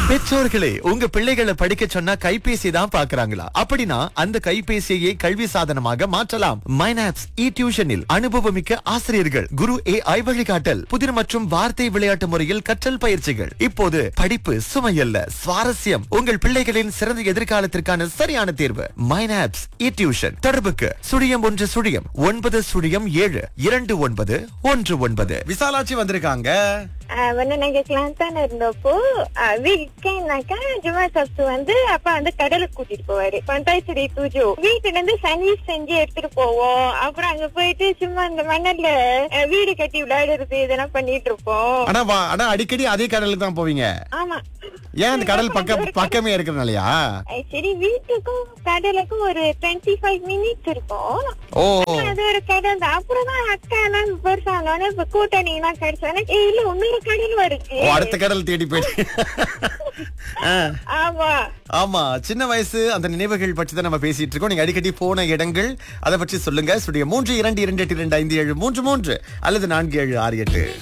பெற்றோர்களே உங்க பிள்ளைகளை படிக்க சொன்னா கைபேசி தான் பாக்குறாங்களா அப்படின்னா அந்த கைபேசியை கல்வி சாதனமாக மாற்றலாம் மைனாப்ஸ் இ டியூஷனில் அனுபவமிக்க ஆசிரியர்கள் குரு ஏ ஐ வழிகாட்டல் புதிர் மற்றும் வார்த்தை விளையாட்டு முறையில் கற்றல் பயிற்சிகள் இப்போது படிப்பு சுமையல்ல சுவாரஸ்யம் உங்கள் பிள்ளைகளின் சிறந்த எதிர்காலத்திற்கான சரியான தேர்வு மைனாப்ஸ் இ டியூஷன் தொடர்புக்கு சுழியம் ஒன்று சுழியம் ஒன்பது சுழியம் ஏழு இரண்டு ஒன்பது ஒன்று ஒன்பது விசாலாட்சி வந்திருக்காங்க ஆஹ் வந்து நாங்க கிளாந்தான் இருந்தப்போ வீக்கெண்ட்னாக்கா ஜுமா சப்து வந்து அப்பா வந்து கடலுக்கு கூட்டிட்டு போவாரு பந்தாய்ச்சேரி தூஜோ வீட்டுல இருந்து சர்வீஸ் செஞ்சு எடுத்துட்டு போவோம் அப்புறம் அங்க போயிட்டு சும்மா இந்த மணல்ல ஆஹ் வீடு கட்டி விளையாடுறது இதெல்லாம் பண்ணிட்டு இருப்போம் ஆனா வா- ஆனா அடிக்கடி அதே கடலுக்கு தான் போவீங்க ஆமா ஏன் அந்த கடல் பக்கம் பக்கமே இருக்கிறனாலயா ஆஹ் சரி வீட்டுக்கும் கடலுக்கும் ஒரு டுவெண்ட்டி ஃபைவ் மினிட்ஸ் இருக்கும் ஓ அது ஒரு கடல் தான் அப்புறம் தான் அக்கா எல்லாம் பெருசானோன்னு இப்ப கூட்டணி எல்லாம் கிடைச்சோன்னே "ஏய், இல்ல இன்னொரு கடல் இருக்கு ஓ அடுத்த கடல் தேடி போயிட்டு ஆ, ஆமா ஆமா சின்ன வயசு அந்த நினைவுகள் பற்றி தான் நம்ம பேசிட்டு இருக்கோம் நீங்க அடிக்கடி போன இடங்கள் அதை பற்றி சொல்லுங்க ஸ்டுடியோ மூன்று இரண்டு இரண்டு எட்டு இரண்டு ஐந்து ஏழு மூன்று மூன்று அல்லது நான்கு ஏழு ஆறு எட்டு